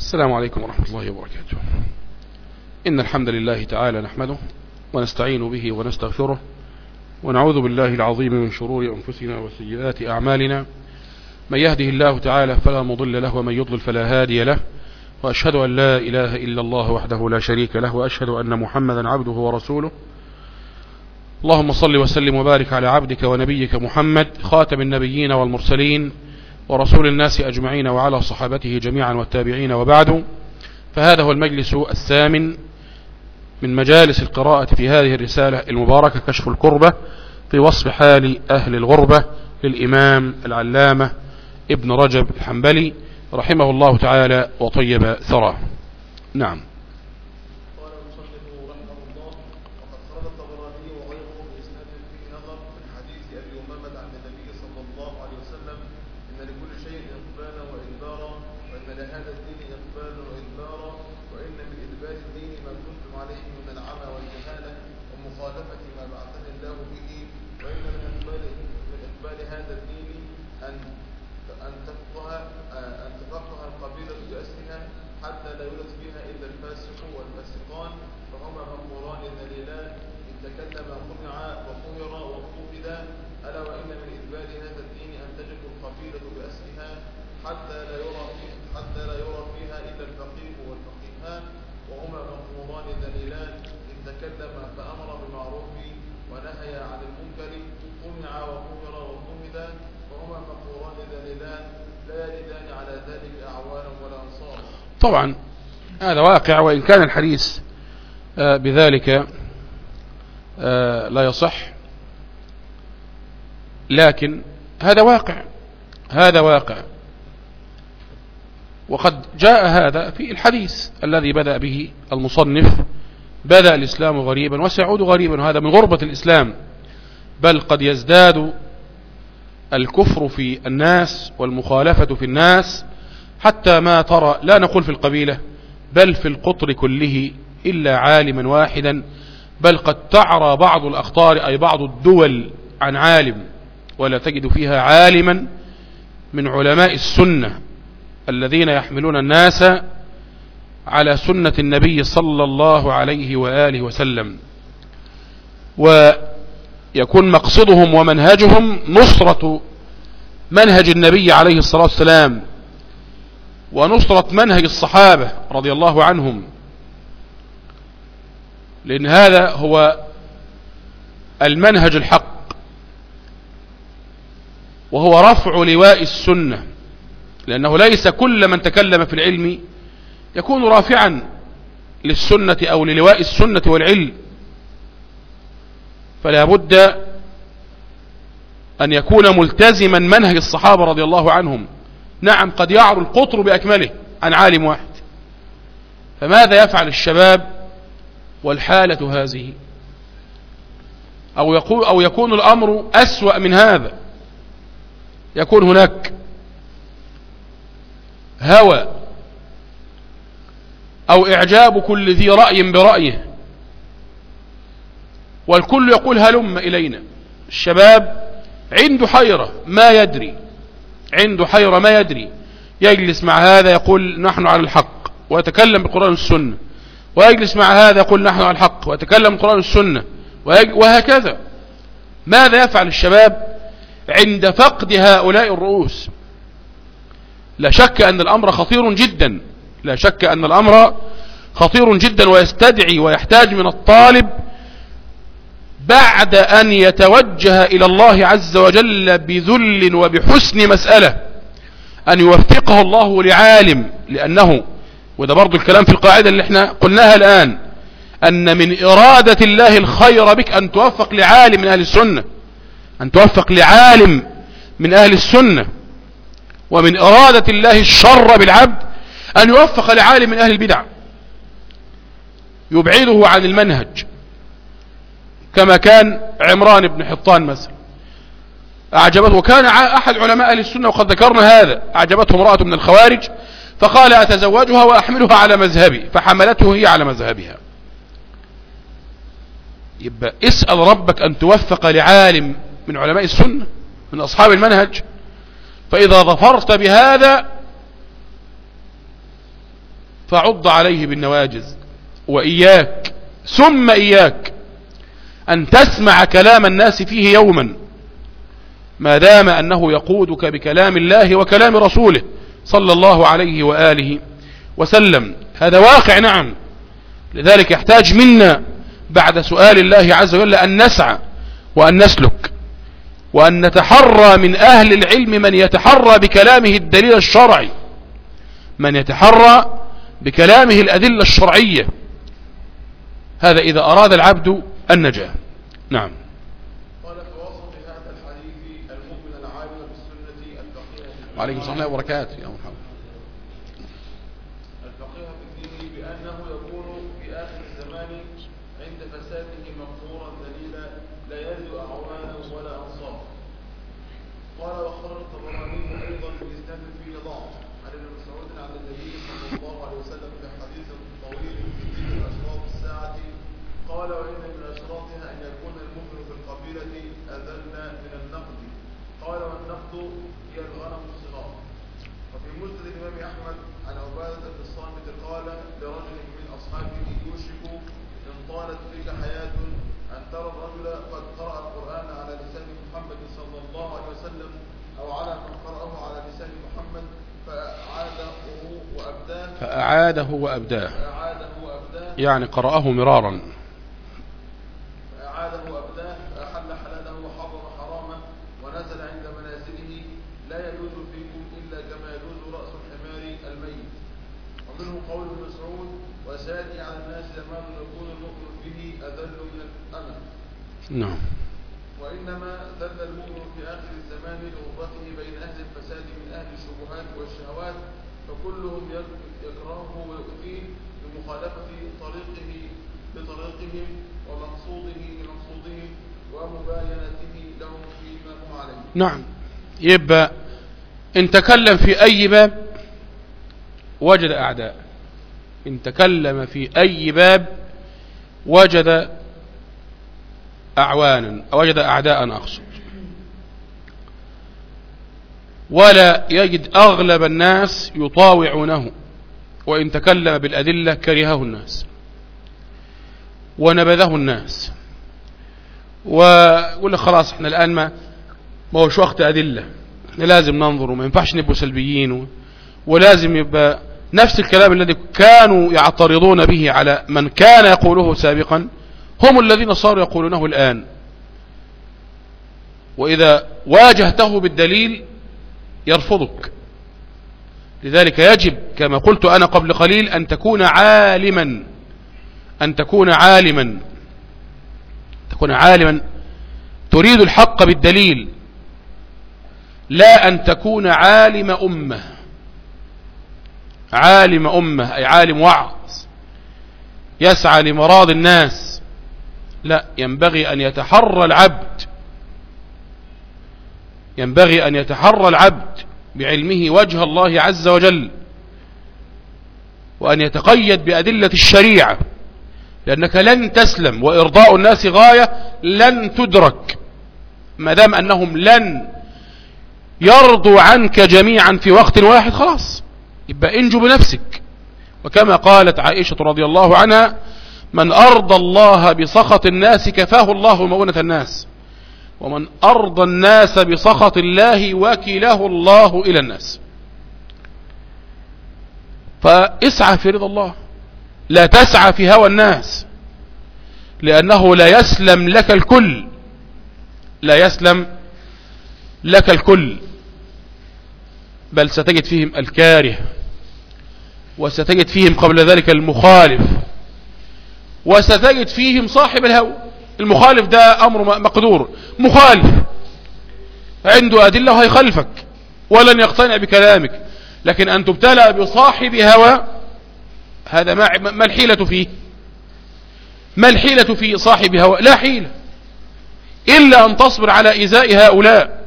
السلام عليكم ورحمة الله وبركاته إن الحمد لله تعالى نحمده ونستعين به ونستغفره ونعوذ بالله العظيم من شرور أنفسنا وسيئات أعمالنا من يهده الله تعالى فلا مضل له ومن يضلل فلا هادي له وأشهد أن لا إله إلا الله وحده لا شريك له وأشهد أن محمدا عبده ورسوله اللهم صل وسلم وبارك على عبدك ونبيك محمد خاتم النبيين والمرسلين ورسول الناس أجمعين وعلى صحابته جميعا والتابعين وبعد فهذا هو المجلس الثامن من مجالس القراءة في هذه الرسالة المباركة كشف الكربة في وصف حال أهل الغربة للإمام العلامة ابن رجب الحنبلي رحمه الله تعالى وطيب ثراه نعم قال المصنف رحمه الله وقد خرج الطبراني وغيره باسناد فيه نظر من حديث ابي امامه عن النبي صلى الله عليه وسلم ان لكل شيء اقبالا وادبارا وان لهذا الدين اقبالا وادبارا وان من ادبار الدين ما كنتم عليه من العمى والجهاله ومخالفه ما بعثني الله به وان من اقبال من اقبال هذا الدين ان ان تفقه ان تفقه القبيله باسرها حتى لا يولد فيها الا الفاسق والفاسقان فهما مأموران ذليلان ان تكلم قمعا وقهرا وقوفدا الا وان من ادبار هذا الدين ان تجد القبيله باسرها حتى لا يرى فيه حتى لا يرى فيها الا الفقيه والفقيهان وهما مأموران ذليلان ان تكلم فامر بالمعروف ونهي عن المنكر قمع وقهر وقمدا وهما مأموران ذليلان لا يجدان على ذلك اعوانا ولا انصارا طبعا هذا واقع وإن كان الحديث آه، بذلك آه، لا يصح لكن هذا واقع هذا واقع وقد جاء هذا في الحديث الذي بدأ به المصنف بدأ الإسلام غريبا وسيعود غريبا وهذا من غربة الإسلام بل قد يزداد الكفر في الناس والمخالفة في الناس حتى ما ترى لا نقول في القبيلة بل في القطر كله إلا عالما واحدا بل قد تعرى بعض الأخطار أي بعض الدول عن عالم ولا تجد فيها عالما من علماء السنة الذين يحملون الناس على سنة النبي صلى الله عليه وآله وسلم ويكون مقصدهم ومنهجهم نصرة منهج النبي عليه الصلاة والسلام ونصرة منهج الصحابة رضي الله عنهم لأن هذا هو المنهج الحق وهو رفع لواء السنة لأنه ليس كل من تكلم في العلم يكون رافعا للسنة أو للواء السنة والعلم فلا بد أن يكون ملتزما منهج الصحابة رضي الله عنهم نعم قد يعرو القطر بأكمله عن عالم واحد فماذا يفعل الشباب والحالة هذه أو, يقول أو يكون الأمر أسوأ من هذا يكون هناك هوى أو إعجاب كل ذي رأي برأيه والكل يقول هلم إلينا الشباب عنده حيرة ما يدري عنده حيرة ما يدري يجلس مع هذا يقول نحن على الحق ويتكلم بالقرآن والسنة ويجلس مع هذا يقول نحن على الحق ويتكلم بالقرآن والسنة وهكذا ماذا يفعل الشباب عند فقد هؤلاء الرؤوس لا شك أن الأمر خطير جدا لا شك أن الأمر خطير جدا ويستدعي ويحتاج من الطالب بعد أن يتوجه إلى الله عز وجل بذل وبحسن مسألة أن يوفقه الله لعالم لأنه وده برضو الكلام في القاعدة اللي احنا قلناها الآن أن من إرادة الله الخير بك أن توفق لعالم من أهل السنة أن توفق لعالم من أهل السنة ومن إرادة الله الشر بالعبد أن يوفق لعالم من أهل البدع يبعده عن المنهج كما كان عمران بن حطان مثلا أعجبته وكان أحد علماء أهل السنة وقد ذكرنا هذا أعجبته امرأة من الخوارج فقال أتزوجها وأحملها على مذهبي فحملته هي على مذهبها يبقى اسأل ربك أن توفق لعالم من علماء السنة من أصحاب المنهج فإذا ظفرت بهذا فعض عليه بالنواجز وإياك ثم إياك أن تسمع كلام الناس فيه يوما ما دام أنه يقودك بكلام الله وكلام رسوله صلى الله عليه وآله وسلم هذا واقع نعم لذلك يحتاج منا بعد سؤال الله عز وجل أن نسعى وأن نسلك وأن نتحرى من أهل العلم من يتحرى بكلامه الدليل الشرعي من يتحرى بكلامه الأدلة الشرعية هذا إذا أراد العبد النجاة نعم قال في وسط هذا الحديث المؤمن العالم بالسنة الفقيه وعليكم السلام وبركاته يا محمد الفقيه في الدين بأنه يكون في آخر الزمان عند فساده مغفورا ذليلا لا يجد أعوانا ولا أنصار قال وخرج الطبراني أيضا بإسناد فيه ضعف عن ابن مسعود عن النبي صلى الله عليه وسلم في حديث طويل في ذكر أشراط الساعة قال وإن من أشراطها أن يكون المؤمن في القبيلة أذل من النقد قال والنقد هي الغنم الصغار وفي مسند الإمام أحمد عن عبادة بن الصامت قال لرجل من أصحابه يوشك إن طالت بك حياة أن ترى الرجل قد قرأ القرآن على لسان محمد صلى الله عليه وسلم أو على من قرأه على لسان محمد فأعاده وأبداه فأعاده وأبداه فأعاده وأبداه يعني قرأه مرارا فأعاده وأبداه فأحل حلاله وحرم حرامه ونزل عند منازله لا يجوز فيكم إلا كما يجوز رأس الحمار الميت ومنه قول ابن مسعود وسيأتي على الناس زمان يكون المؤمن به أذل من الأمل نعم وإنما ذل المؤمن في آخر الزمان لغربته بين أهل الفساد من أهل الشبهات والشهوات فكلهم يك- يكرهه ويؤذيه بمخالفة طريقه لطريقهم ومقصوده لمقصودهم ومباينته لهم فيما هم عليه نعم يبقى ان تكلم في اي باب وجد اعداء ان تكلم في اي باب وجد اعوانا وجد اعداء اقصد ولا يجد اغلب الناس يطاوعونه وان تكلم بالادله كرهه الناس ونبذه الناس ويقول لك خلاص احنا الان ما ما هوش وقت أدلة احنا لازم ننظر وما ينفعش نبقوا سلبيين و... ولازم يبقى نفس الكلام الذي كانوا يعترضون به على من كان يقوله سابقا هم الذين صاروا يقولونه الآن وإذا واجهته بالدليل يرفضك لذلك يجب كما قلت أنا قبل قليل أن تكون عالما أن تكون عالما تكون عالما تريد الحق بالدليل لا أن تكون عالم أمة عالم أمة أي عالم وعظ يسعى لمراض الناس لا ينبغي أن يتحرى العبد ينبغي أن يتحرى العبد بعلمه وجه الله عز وجل وأن يتقيد بأدلة الشريعة لأنك لن تسلم وإرضاء الناس غاية لن تدرك ما دام أنهم لن يرضوا عنك جميعا في وقت واحد خلاص يبقى انجو بنفسك وكما قالت عائشة رضي الله عنها من أرضى الله بسخط الناس كفاه الله مؤونة الناس ومن أرضى الناس بسخط الله وكله الله إلى الناس فاسعى في رضا الله لا تسعى في هوى الناس لأنه لا يسلم لك الكل لا يسلم لك الكل بل ستجد فيهم الكاره وستجد فيهم قبل ذلك المخالف وستجد فيهم صاحب الهوى المخالف ده أمر مقدور مخالف عنده أدلة وهيخالفك ولن يقتنع بكلامك لكن أن تبتلى بصاحب هوى هذا ما ما الحيلة فيه ما الحيلة في صاحب هوى لا حيلة إلا أن تصبر على إزاء هؤلاء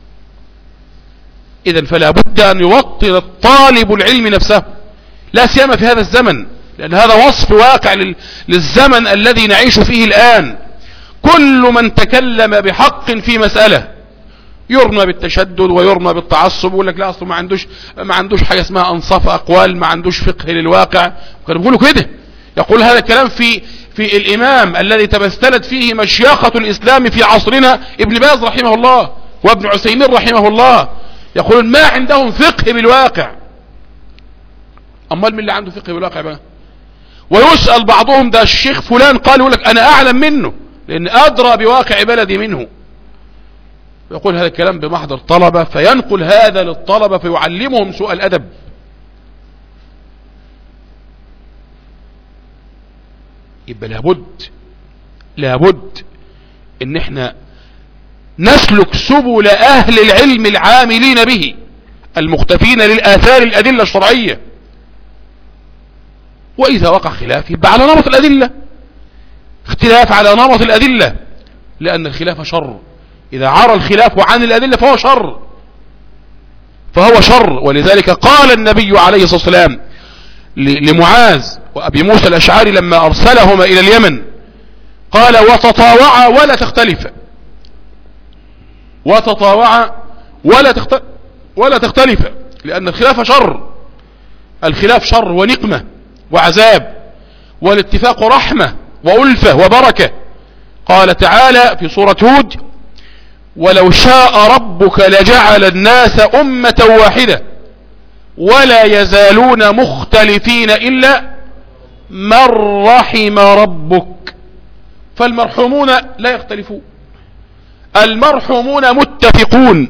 إذا فلا بد أن يوطن الطالب العلم نفسه لا سيما في هذا الزمن لأن هذا وصف واقع للزمن الذي نعيش فيه الآن كل من تكلم بحق في مسألة يرمى بالتشدد ويرمى بالتعصب ويقول لك لا اصله ما عندوش ما عندوش حاجه اسمها انصاف اقوال ما عندوش فقه للواقع كانوا بيقولوا كده يقول هذا الكلام في في الامام الذي تمثلت فيه مشيخه الاسلام في عصرنا ابن باز رحمه الله وابن عثيمين رحمه الله يقولون ما عندهم فقه بالواقع امال من اللي عنده فقه بالواقع بقى ويسأل بعضهم ده الشيخ فلان قال يقول لك انا اعلم منه لان ادرى بواقع بلدي منه يقول هذا الكلام بمحضر طلبة فينقل هذا للطلبة فيعلمهم سوء الادب يبقى لابد لابد ان احنا نسلك سبل اهل العلم العاملين به المختفين للاثار الادلة الشرعية واذا وقع خلاف يبقى على نمط الادلة اختلاف على نمط الادلة لان الخلاف شر اذا عرى الخلاف عن الادلة فهو شر فهو شر ولذلك قال النبي عليه الصلاة والسلام لمعاذ وابي موسى الاشعري لما ارسلهما الى اليمن قال وتطاوعا ولا تختلفا وتطاوعا ولا تختلف ولا تختلفا لان الخلاف شر الخلاف شر ونقمة وعذاب والاتفاق رحمة وألفة وبركة قال تعالى في سورة هود ولو شاء ربك لجعل الناس أمة واحدة ولا يزالون مختلفين إلا من رحم ربك فالمرحومون لا يختلفون المرحومون متفقون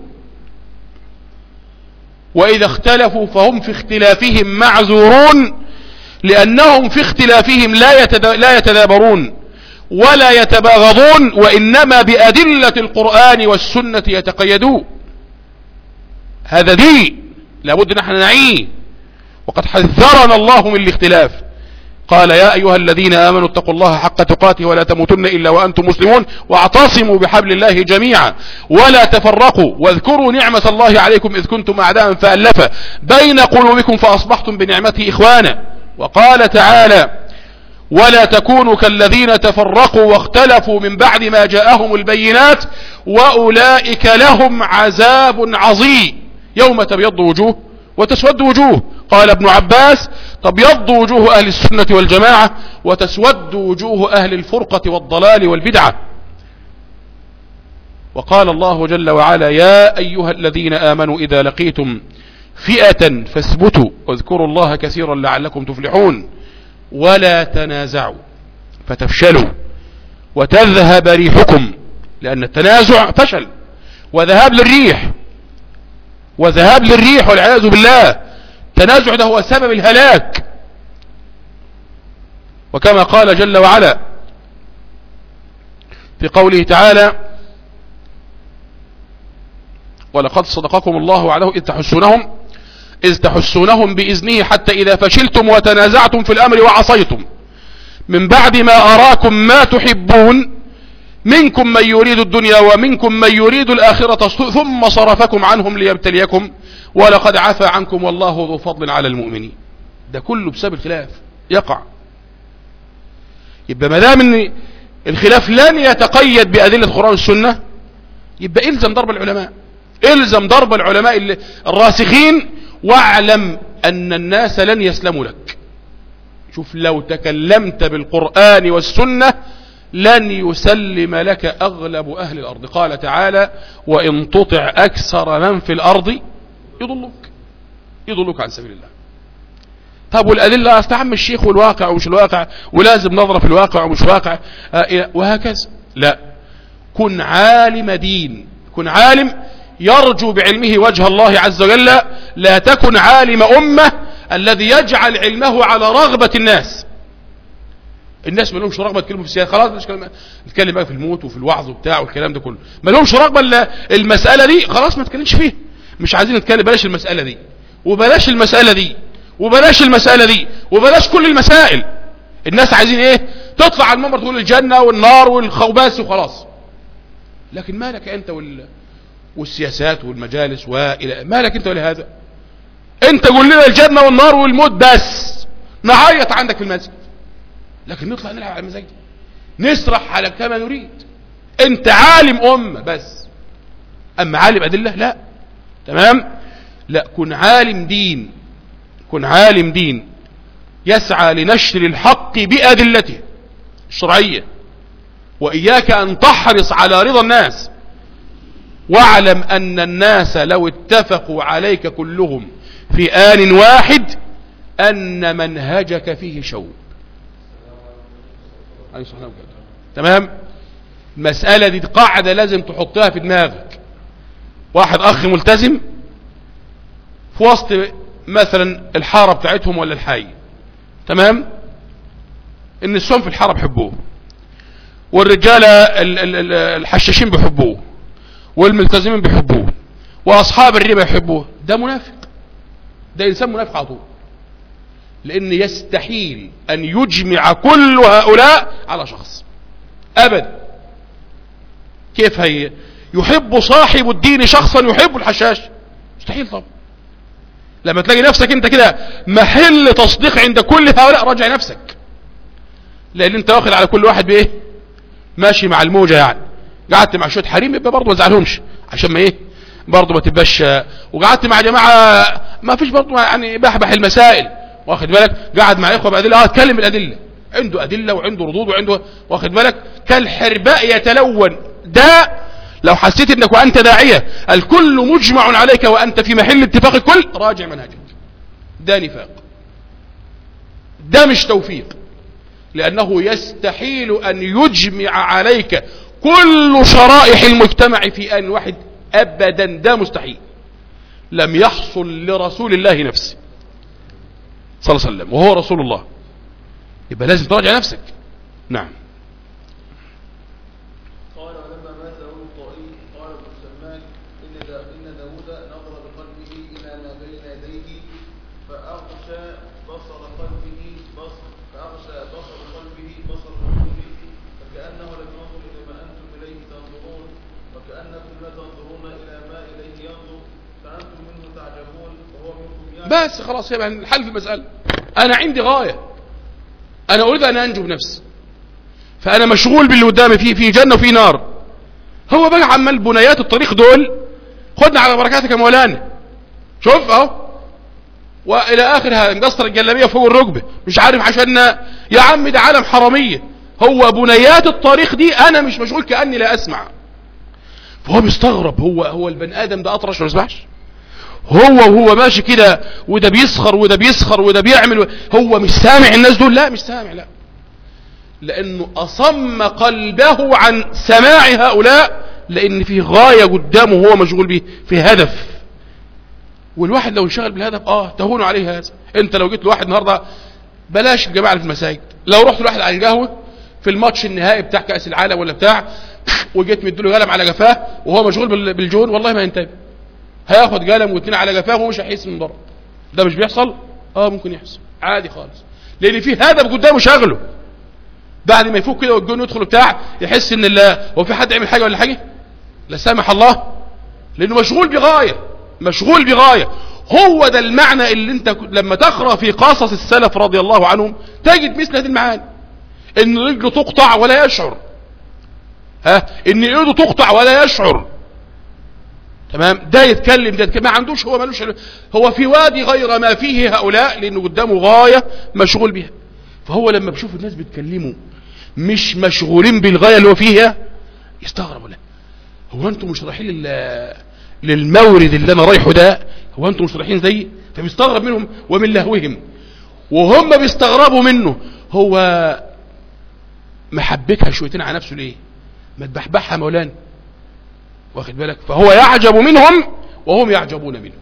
وإذا اختلفوا فهم في اختلافهم معذورون لأنهم في اختلافهم لا, لا يتدابرون ولا يتباغضون وإنما بأدلة القرآن والسنة يتقيدون هذا دين لابد نحن نعيه وقد حذرنا الله من الاختلاف قال يا أيها الذين آمنوا اتقوا الله حق تقاته ولا تموتن إلا وأنتم مسلمون واعتصموا بحبل الله جميعا ولا تفرقوا واذكروا نعمة الله عليكم إذ كنتم أعداء فألف بين قلوبكم فأصبحتم بنعمته إخوانا وقال تعالى ولا تكونوا كالذين تفرقوا واختلفوا من بعد ما جاءهم البينات وأولئك لهم عذاب عظيم يوم تبيض وجوه وتسود وجوه قال ابن عباس تبيض وجوه أهل السنة والجماعة وتسود وجوه أهل الفرقة والضلال والبدعة وقال الله جل وعلا يا أيها الذين آمنوا إذا لقيتم فئة فاثبتوا واذكروا الله كثيرا لعلكم تفلحون ولا تنازعوا فتفشلوا وتذهب ريحكم لأن التنازع فشل وذهاب للريح وذهاب للريح والعياذ بالله التنازع ده هو سبب الهلاك وكما قال جل وعلا في قوله تعالى ولقد صدقكم الله وعده إذ تحسونهم إذ تحسونهم بإذنه حتى إذا فشلتم وتنازعتم في الأمر وعصيتم من بعد ما أراكم ما تحبون منكم من يريد الدنيا ومنكم من يريد الآخرة ثم صرفكم عنهم ليبتليكم ولقد عفى عنكم والله ذو فضل على المؤمنين ده كله بسبب الخلاف يقع يبقى ما دام ان الخلاف لن يتقيد بأدلة القرآن والسنة يبقى الزم ضرب العلماء الزم ضرب العلماء الراسخين واعلم أن الناس لن يسلموا لك شوف لو تكلمت بالقرآن والسنة لن يسلم لك أغلب أهل الأرض قال تعالى وإن تطع أكثر من في الأرض يضلوك يضلوك عن سبيل الله طب والأدلة استعم الشيخ والواقع ومش الواقع ولازم نظرة في الواقع ومش واقع وهكذا لا كن عالم دين كن عالم يرجو بعلمه وجه الله عز وجل لا تكن عالم أمة الذي يجعل علمه على رغبة الناس الناس ما لهمش رغبه يتكلموا في السياسه خلاص مش نتكلم بقى في الموت وفي الوعظ وبتاع والكلام ده كله ما لهمش رغبه الا المساله دي خلاص ما تتكلمش فيها مش عايزين نتكلم بلاش المساله دي وبلاش المساله دي وبلاش المساله دي وبلاش كل المسائل الناس عايزين ايه تطلع على المنبر تقول الجنه والنار والخوباس وخلاص لكن مالك انت وال والسياسات والمجالس والى مالك انت ولا هذا انت قول لنا الجنه والنار والموت بس نعيط عندك في المسجد لكن نطلع نلعب على المزاج نسرح على كما نريد انت عالم امة بس أما عالم أدلة لا تمام لا كن عالم دين كن عالم دين يسعى لنشر الحق بأدلته الشرعية وإياك أن تحرص على رضا الناس واعلم أن الناس لو اتفقوا عليك كلهم في آن واحد أن منهجك فيه شوب عليه الصلاة والسلام تمام المسألة دي قاعدة لازم تحطها في دماغك واحد أخ ملتزم في وسط مثلا الحارة بتاعتهم ولا الحي تمام النسوان في الحارة بيحبوه والرجالة ال- ال- ال- الحشاشين بيحبوه والملتزمين بيحبوه واصحاب الربا يحبوه ده منافق ده انسان منافق على طول لان يستحيل ان يجمع كل هؤلاء على شخص ابدا كيف هي يحب صاحب الدين شخصا يحب الحشاش مستحيل طبعا لما تلاقي نفسك انت كده محل تصديق عند كل هؤلاء راجع نفسك لان انت واخد على كل واحد بايه ماشي مع الموجة يعني قعدت مع شوية حريم يبقى برضه ما تزعلهمش عشان ما ايه برضه ما تبقاش وقعدت مع جماعة ما فيش برضه يعني بحبح المسائل واخد بالك قعد مع اخوة بأدلة اه اتكلم بالأدلة عنده أدلة وعنده ردود وعنده واخد بالك كالحرباء يتلون ده لو حسيت انك وانت داعية الكل مجمع عليك وانت في محل اتفاق الكل راجع منهجك ده نفاق ده مش توفيق لأنه يستحيل أن يجمع عليك كل شرائح المجتمع في آن واحد أبدا ده مستحيل لم يحصل لرسول الله نفسه صلى الله عليه وسلم وهو رسول الله يبقى لازم تراجع نفسك نعم قال ولما مات ابو الطائي قال ابن سماك ان دا ان داود نظر بقلبه الى ما بين يديه فاغشى بصر قلبه بصر فاغشى بصر قلبه بصر رسوله فكانه لم ينظر الى ما انتم اليه تنظرون وكانكم لا تنظرون الى ما اليه ينظر فانتم منه تعجبون وهو منكم يعجب بس خلاص يبقى الحل في المسألة أنا عندي غاية أنا أريد أن أنجو بنفسي فأنا مشغول باللي قدامي في في جنة وفي نار هو بقى عمال بنيات الطريق دول خدنا على بركاتك يا مولانا شوف اهو والى اخرها مقصر الجلابيه فوق الركبه مش عارف عشان يا عم ده عالم حراميه هو بنيات الطريق دي انا مش مشغول كاني لا اسمع فهو بيستغرب هو هو البني ادم ده اطرش ما يسمعش هو وهو ماشي كده وده بيسخر وده بيسخر وده بيعمل هو مش سامع الناس دول لا مش سامع لا لانه اصم قلبه عن سماع هؤلاء لان في غاية قدامه هو مشغول به في هدف والواحد لو انشغل بالهدف اه تهون عليه هذا انت لو جيت لواحد النهارده بلاش الجماعه اللي في المساجد لو رحت لواحد على القهوه في الماتش النهائي بتاع كاس العالم ولا بتاع وجيت مديله قلم على جفاه وهو مشغول بال- بالجون والله ما ينتبه هياخد قلم واتنين على جفاه ومش هيحس من ضرر ده مش بيحصل اه ممكن يحصل عادي خالص لان في هدف قدامه شغله بعد ما يفوق كده والجون يدخل بتاع يحس ان لا هو في حد يعمل حاجه ولا حاجه لا سامح الله لانه مشغول بغايه مشغول بغايه هو ده المعنى اللي انت ك- لما تقرا في قصص السلف رضي الله عنهم تجد مثل هذه المعاني ان رجله تقطع ولا يشعر ها ان ايده تقطع ولا يشعر تمام ده يتكلم ده يتكلم. ما عندوش هو ملوش هو في وادي غير ما فيه هؤلاء لانه قدامه غايه مشغول بها فهو لما بيشوف الناس بيتكلموا مش مشغولين بالغايه اللي هو فيها يستغرب لا هو انتم مش رايحين لل... للمورد اللي انا رايحه ده هو انتم مش رايحين زيي فبيستغرب منهم ومن لهوهم وهم بيستغربوا منه هو محبكها شويتين على نفسه ليه ما تبحبحها مولانا واخد بالك فهو يعجب منهم وهم يعجبون منه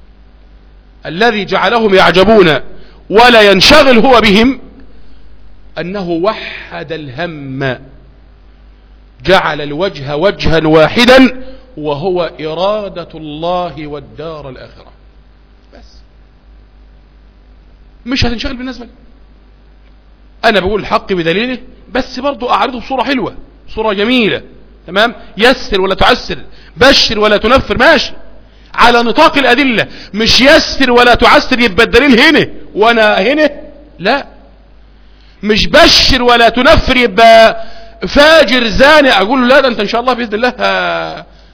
الذي جعلهم يعجبون ولا ينشغل هو بهم أنه وحد الهم جعل الوجه وجها واحدا وهو إرادة الله والدار الآخرة بس مش هتنشغل بالناس بقى أنا بقول الحق بدليله بس برضو أعرضه بصورة حلوة صورة جميلة تمام يسر ولا تعسر بشر ولا تنفر ماشي على نطاق الأدلة مش يسر ولا تعسر يبقى الدليل هنا وأنا هنا لا مش بشر ولا تنفر يبقى فاجر زاني اقول له لا ده انت ان شاء الله باذن الله ه-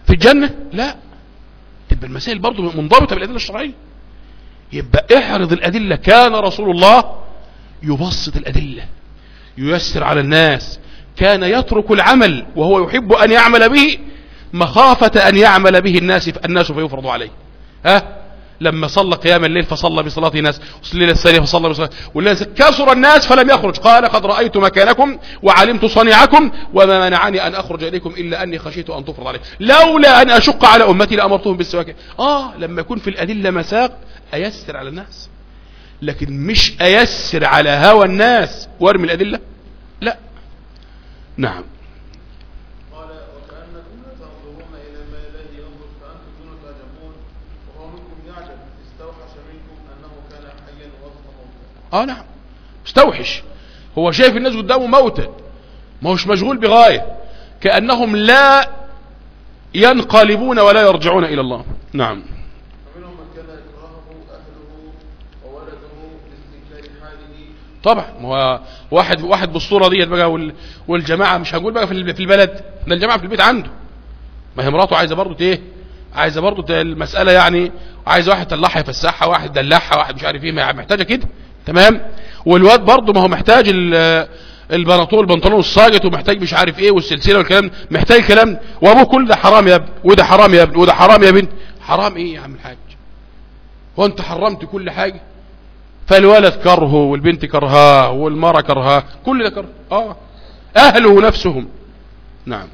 في الجنة لا تبقى المسائل برضو منضبطة بالأدلة الشرعية يبقى احرض الأدلة كان رسول الله يبسط الأدلة ييسر على الناس كان يترك العمل وهو يحب أن يعمل به مخافة أن يعمل به الناس الناس فيفرض عليه ها لما صلى قيام الليل فصلى بصلاة ناس الليل الثانية فصلى بصلاة والناس كسر الناس فلم يخرج قال قد رأيت مكانكم وعلمت صنيعكم وما منعني أن أخرج إليكم إلا أني خشيت أن تفرض عليه لولا أن أشق على أمتي لأمرتهم بالسواك آه لما يكون في الأدلة مساق أيسر على الناس لكن مش أيسر على هوى الناس وارمي الأدلة لا نعم قال وكأنكم لا تنظرون إلى ما لا ينظر فأنتم دون تعجبون وهو منكم يعجب استوحش منكم أنه كان حيا وأصبح موتا اه نعم مستوحش هو شايف الناس قدامه موتى ما هوش مشغول بغاية كأنهم لا ينقلبون ولا يرجعون إلى الله نعم فمنهم من كان يكرهه أهله وولده لاستنكار حاله طبعا ما هو واحد واحد بالصورة ديت بقى وال- والجماعة مش هنقول بقى في ال- في البلد ده الجماعة في البيت عنده ما هي مراته عايزة برضه ايه عايزة برضه ت- المسألة يعني عايزة واحد طلعها يفسحها واحد دلعها واحد مش عارف ايه ما هي محتاجة كده تمام والواد برضه ما هو محتاج ال- البناطول البنطلون الساقط ومحتاج مش عارف ايه والسلسله والكلام ده، محتاج الكلام ده. وابوه كل ده حرام يا ابني وده حرام يا ابني وده حرام يا بنت حرام ايه يا عم الحاج هو انت حرمت كل حاجه فالولد كرهه والبنت كرهاه والمرأة كرهاه كل ده كره اه اهله نفسهم نعم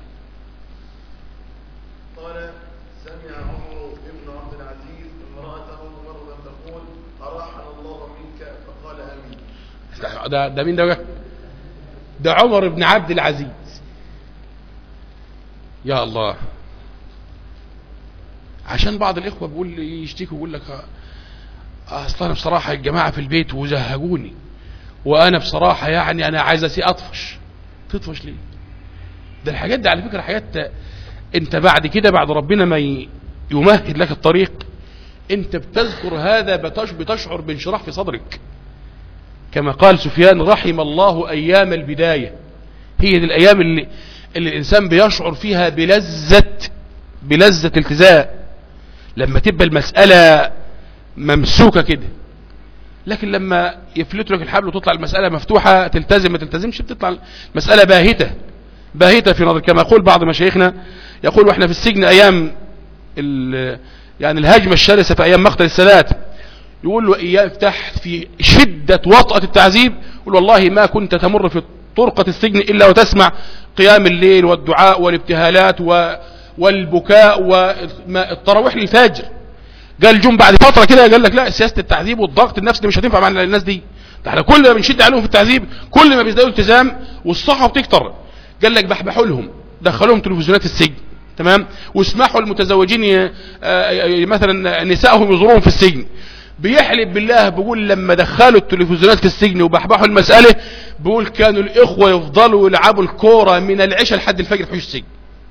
قال سمع عمر بن عبد العزيز امرأته مرة تقول أراحنا الله منك فقال آمين ده, ده مين ده بقى ده عمر بن عبد العزيز يا الله عشان بعض الاخوه بيقول لي يشتكوا يقول لك آه، اصل انا بصراحه الجماعه في البيت وزهقوني وانا بصراحه يعني انا عايز اسي اطفش تطفش ليه ده الحاجات دي على فكره حاجات انت بعد كده بعد ربنا ما ي- يمهد لك الطريق انت بتذكر هذا بتش- بتشعر بانشراح في صدرك كما قال سفيان رحم الله أيام البداية هي دي الأيام اللي, اللي الإنسان بيشعر فيها بلذة بلذة التزاء لما تبقى المسألة ممسوكة كده لكن لما يفلت لك الحبل وتطلع المسألة مفتوحة تلتزم ما تلتزمش بتطلع المسألة باهتة باهتة في نظر كما يقول بعض مشايخنا يقول واحنا في السجن أيام ال- يعني الهجمة الشرسة في أيام مقتل السادات يقول له إياه تحت في شدة وطأة التعذيب يقول والله ما كنت تمر في طرقة السجن إلا وتسمع قيام الليل والدعاء والابتهالات و والبكاء والتراويح للفجر قال جم بعد فترة كده قال لك لا سياسة التعذيب والضغط النفسي دي مش هتنفع مع الناس دي ده احنا كل ما بنشد عليهم في التعذيب كل ما بيزدادوا التزام والصحة بتكتر قال لك بحبحوا لهم دخلوهم تلفزيونات السجن تمام واسمحوا المتزوجين ي- آه، ي- مثلا نسائهم يزوروهم في السجن بيحلف بالله بيقول لما دخلوا التلفزيونات في السجن وبحبحوا المسألة بيقول كانوا الإخوة يفضلوا يلعبوا الكورة من العشاء لحد الفجر في حوش السجن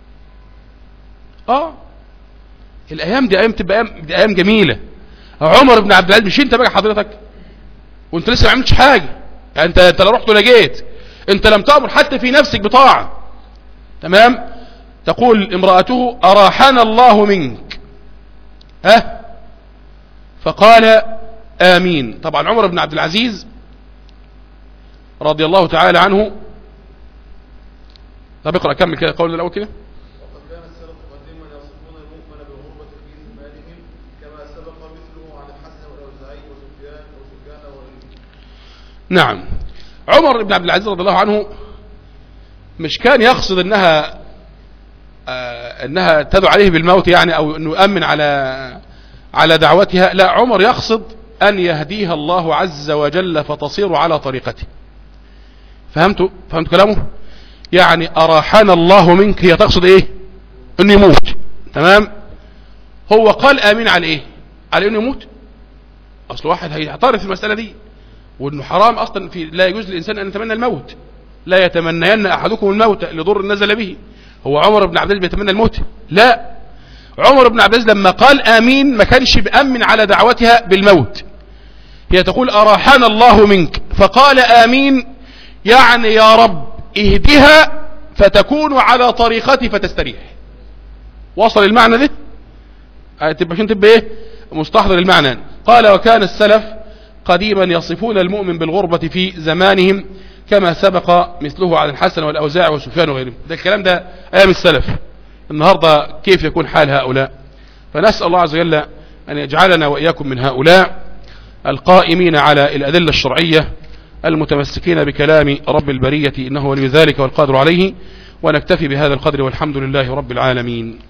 اه الايام دي ايام تبقى ايام دي ايام جميله عمر بن عبد العزيز مش انت بقى حضرتك وانت لسه ما عملتش حاجه يعني انت انت لا رحت ولا جيت انت لم تامر حتى في نفسك بطاعه تمام تقول امراته اراحنا الله منك ها فقال امين طبعا عمر بن عبد العزيز رضي الله تعالى عنه طب اقرا كمل كده قول الاول كده وقد كان السلف قديما يصفون المؤمن بالغربة في زمانهم كما سبق مثله عن الحسن والأوزاعي وسفيان وسفيان وغيرهم نعم عمر بن عبد العزيز رضي الله عنه مش كان يقصد انها آه انها تدعو عليه بالموت يعني او انه يؤمن على على دعوتها لا عمر يقصد ان يهديها الله عز وجل فتصير على طريقته فهمتوا فهمت كلامه يعني اراحنا الله منك هي تقصد ايه انه يموت تمام هو قال امين على ايه على انه يموت اصل واحد هيعترف في المساله دي وانه حرام اصلا في لا يجوز للانسان ان يتمنى الموت لا يتمنين احدكم الموت لضر نزل به هو عمر بن عبد العزيز بيتمنى الموت لا عمر بن عبد العزيز لما قال امين ما كانش بامن على دعوتها بالموت هي تقول اراحنا الله منك فقال امين يعني يا رب اهدها فتكون على طريقتي فتستريح وصل المعنى ده آه، تبقى عشان تبقى ايه مستحضر المعنى قال وكان السلف قديما يصفون المؤمن بالغربة في زمانهم كما سبق مثله عن الحسن والأوزاع وسفيان وغيرهم ده الكلام ده أيام السلف النهاردة كيف يكون حال هؤلاء فنسأل الله عز وجل أن يجعلنا وإياكم من هؤلاء القائمين على الأدلة الشرعية المتمسكين بكلام رب البرية إنه ولي ذلك والقادر عليه ونكتفي بهذا القدر والحمد لله رب العالمين